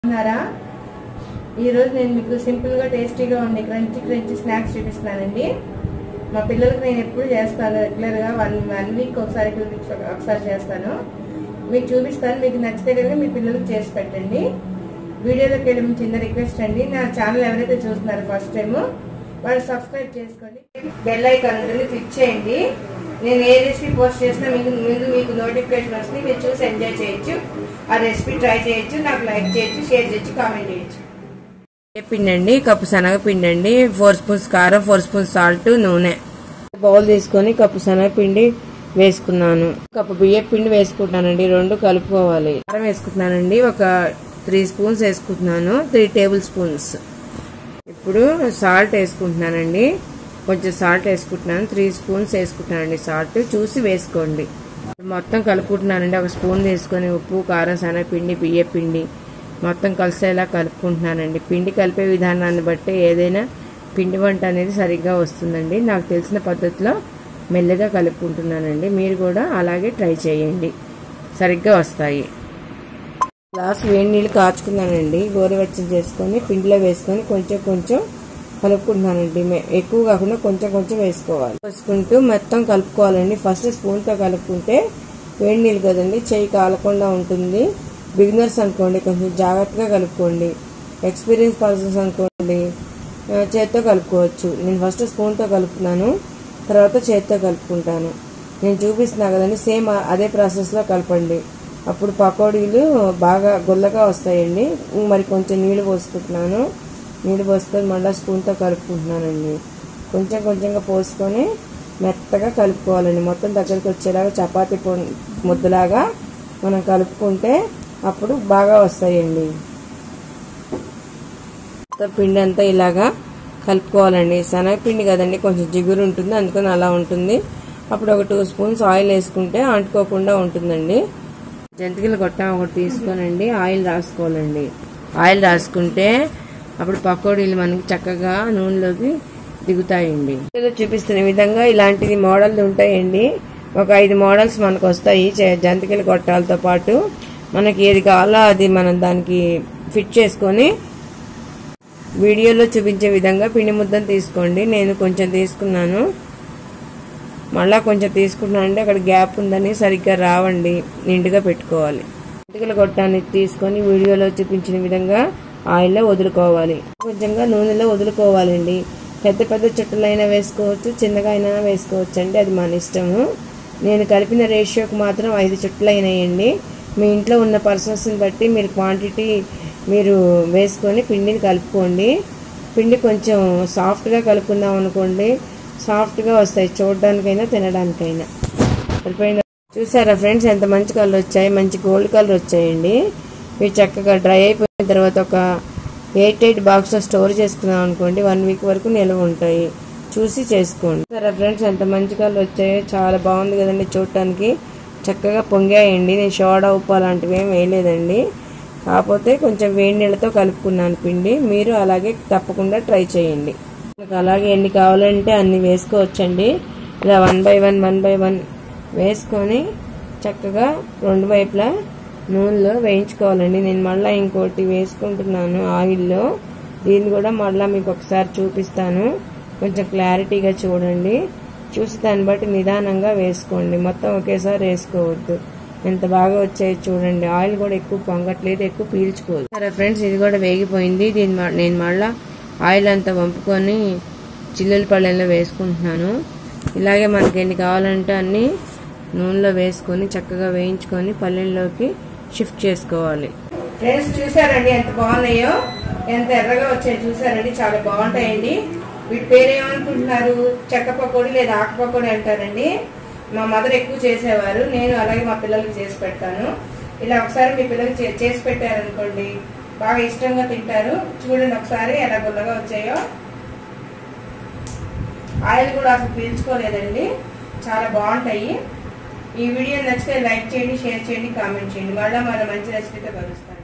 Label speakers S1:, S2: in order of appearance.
S1: ఉన్నారా ఈరోజు నేను మీకు సింపుల్గా టేస్టీగా ఉండే క్రంచి క్రంచి స్నాక్స్ చూపిస్తున్నానండి మా పిల్లలకి నేను ఎప్పుడు చేస్తాను రెగ్యులర్గా వన్ వన్ వీక్ ఒకసారి టూ వీక్స్ ఒకసారి చేస్తాను మీకు చూపిస్తాను మీకు నచ్చితే కనుక మీ పిల్లలకి చేసి పెట్టండి వీడియోలోకి వెళ్ళి మీ చిన్న రిక్వెస్ట్ అండి నా ఛానల్ ఎవరైతే చూస్తున్నారో ఫస్ట్ టైం వాళ్ళు సబ్స్క్రైబ్ చేసుకోండి బెల్ ఐకాన్ ఉంటుంది క్లిక్ చేయండి నేను ఏ రెసిపీ పోస్ట్ చేసినా మీకు ముందు మీకు నోటిఫికేషన్ వస్తుంది మీరు చూసి ఎంజాయ్ చేయొచ్చు ఆ రెసిపీ ట్రై చేయొచ్చు నాకు లైక్ చేయొచ్చు షేర్ చేయొచ్చు కామెంట్ చేయొచ్చు పిండి అండి కప్పు శనగపిండి అండి ఫోర్ స్పూన్స్ కారం ఫోర్ స్పూన్స్ సాల్ట్ నూనె బౌల్ తీసుకొని కప్పు శనగపిండి వేసుకున్నాను కప్పు బియ్య పిండి వేసుకుంటున్నానండి రెండు కలుపుకోవాలి కారం వేసుకుంటున్నానండి ఒక త్రీ స్పూన్స్ వేసుకుంటున్నాను త్రీ టేబుల్ స్పూన్స్ ఇప్పుడు సాల్ట్ వేసుకుంటున్నానండి కొంచెం సాల్ట్ వేసుకుంటున్నాను త్రీ స్పూన్స్ వేసుకుంటున్నానండి సాల్ట్ చూసి వేసుకోండి మొత్తం కలుపుకుంటున్నానండి ఒక స్పూన్ తీసుకొని ఉప్పు కారం శనగపిండి బియ్య పిండి మొత్తం కలిసేలా కలుపుకుంటున్నానండి పిండి కలిపే విధానాన్ని బట్టి ఏదైనా పిండి వంట అనేది సరిగ్గా వస్తుందండి నాకు తెలిసిన పద్ధతిలో మెల్లగా కలుపుకుంటున్నానండి మీరు కూడా అలాగే ట్రై చేయండి సరిగ్గా వస్తాయి గ్లాస్ వేడి నీళ్ళు కాచుకున్నానండి గోరువెచ్చని చేసుకొని పిండిలో వేసుకొని కొంచెం కొంచెం కలుపుకుంటున్నానండి మే- ఎక్కువ కాకుండా కొంచెం కొంచెం వేసుకోవాలి వేసుకుంటూ మొత్తం కలుపుకోవాలండి ఫస్ట్ స్పూన్తో కలుపుకుంటే వేడి నీళ్ళు కదండి చేయి కాలకుండా ఉంటుంది బిగినర్స్ అనుకోండి కొంచెం జాగ్రత్తగా కలుపుకోండి ఎక్స్పీరియన్స్ పర్సన్స్ అనుకోండి ఆ, చేత్తో కలుపుకోవచ్చు నేను ఫస్ట్ స్పూన్తో కలుపుతున్నాను తర్వాత చేత్తో కలుపుకుంటాను నేను చూపిస్తున్నా కదండి సేమ్ అదే ప్రాసెస్లో కలపండి అప్పుడు పకోడీలు బాగా గుల్లగా వస్తాయండి మరి కొంచెం నీళ్లు పోసుకుంటున్నాను నీళ్లు పోసుకొని మళ్ళీ స్పూన్తో కలుపుకుంటున్నానండి కొంచెం కొంచెంగా పోసుకొని మెత్తగా కలుపుకోవాలండి మొత్తం దగ్గరికి వచ్చేలాగా చపాతీ పొ- ముద్దలాగా మనం కలుపుకుంటే అప్పుడు బాగా వస్తాయండి మొత్తం పిండి అంతా ఇలాగా కలుపుకోవాలండి శనగపిండి కదండి కొంచెం జిగురు ఉంటుంది అందుకని అలా ఉంటుంది అప్పుడు ఒక టూ స్పూన్స్ ఆయిల్ వేసుకుంటే అంటుకోకుండా ఉంటుందండి జంతికలు గొట్ట ఒకటి తీసుకోనండి ఆయిల్ రాసుకోవాలండి ఆయిల్ రాసుకుంటే అప్పుడు పకోడీలు మనకి చక్కగా నూనెలోకి దిగుతాయండి ఏదో చూపిస్తున్న విధంగా ఇలాంటిది మోడల్ ఉంటాయండి ఒక ఐదు మోడల్స్ మనకు వస్తాయి చే- జంతికల గొట్టాలతో పాటు మనకి ఏది కావాలో అది మనం దానికి ఫిట్ చేసుకొని వీడియోలో చూపించే విధంగా పిండి ముద్దను తీసుకోండి నేను కొంచెం తీసుకున్నాను మళ్ళా కొంచెం తీసుకుంటున్నాను అంటే అక్కడ గ్యాప్ ఉందని సరిగ్గా రావండి నిండుగా పెట్టుకోవాలి జంతికల గొట్టాన్ని తీసుకొని వీడియోలో చూపించిన విధంగా ఆయిల్లో వదులుకోవాలి కొంచెంగా నూనెలో వదులుకోవాలండి పెద్ద పెద్ద చుట్టలైనా వేసుకోవచ్చు చిన్నగా అయినా వేసుకోవచ్చు అండి అది మన ఇష్టము నేను కలిపిన రేషియోకి మాత్రం ఐదు చుట్టలు అయినాయండి మీ ఇంట్లో ఉన్న పర్సన్స్ని బట్టి మీరు క్వాంటిటీ మీరు వేసుకొని పిండిని కలుపుకోండి పిండి కొంచెం సాఫ్ట్గా కలుపుకుందాం అనుకోండి సాఫ్ట్గా వస్తాయి చూడడానికైనా తినడానికైనా సరిపోయిందా చూసారా ఫ్రెండ్స్ ఎంత మంచి కలర్ వచ్చాయి మంచి గోల్డ్ కలర్ వచ్చాయండి ఇవి చక్కగా డ్రై అయిపోయిన తర్వాత ఒక ఎయిట్ ఎయిట్ బాక్స్లో స్టోర్ చేసుకున్నాం అనుకోండి వన్ వీక్ వరకు నిల్వ ఉంటాయి చూసి చేసుకోండి సరే ఫ్రెండ్స్ ఎంత మంచి కలర్ వచ్చాయో చాలా బాగుంది కదండి చూడటానికి చక్కగా పొంగాయండి నేను సోడా ఉప్పు అలాంటివి ఏం వేయలేదండి కాకపోతే కొంచెం వేడి నీళ్ళతో కలుపుకున్నాను పిండి మీరు అలాగే తప్పకుండా ట్రై చేయండి మీకు అలాగే ఎన్ని కావాలంటే అన్ని వేసుకోవచ్చండి ఇలా one by one one by one వేసుకొని చక్కగా రెండు వైపులా నూనెలో వేయించుకోవాలండి నేను మళ్ళీ ఇంకోటి వేసుకుంటున్నాను ఆయిల్లో దీన్ని కూడా మళ్ళీ మీకు ఒకసారి చూపిస్తాను కొంచెం క్లారిటీగా చూడండి చూసి దాన్ని బట్టి నిదానంగా వేసుకోండి మొత్తం ఒకేసారి వేసుకోవద్దు ఎంత బాగా వచ్చాయి చూడండి ఆయిల్ కూడా ఎక్కువ పొంగట్లేదు ఎక్కువ పీల్చుకోదు సరే ఫ్రెండ్స్ ఇది కూడా వేగిపోయింది దీన్ని మ- నేను మళ్ళా ఆయిల్ అంతా వంపుకొని చిల్లుల పళ్ళెంలో వేసుకుంటున్నాను ఇలాగే మనకి ఎన్ని కావాలంటే అన్ని నూనెలో వేసుకొని చక్కగా వేయించుకొని పల్లెల్లోకి షిఫ్ట్ చేసుకోవాలి ఫ్రెండ్స్ చూసారండి ఎంత బాగున్నాయో ఎంత ఎర్రగా వచ్చాయి చూసారండి చాలా బాగుంటాయండి వీటి పేరు ఏమనుకుంటున్నారు చెక్క పకోడీ లేదా ఆకు పకోడీ అంటారండి మా మదర్ ఎక్కువ చేసేవారు నేను అలాగే మా పిల్లలకి చేసి పెడతాను ఇలా ఒకసారి మీ పిల్లలకి చే- చేసి పెట్టారనుకోండి బాగా ఇష్టంగా తింటారు చూడండి ఒకసారి ఎలా గుల్లగా వచ్చాయో ఆయిల్ కూడా అసలు పీల్చుకోలేదండి చాలా బాగుంటాయి ఈ వీడియో నచ్చితే లైక్ చేయండి షేర్ చేయండి కామెంట్ చేయండి మళ్ళీ మరో మంచి రెసిపీతో కలుస్తాను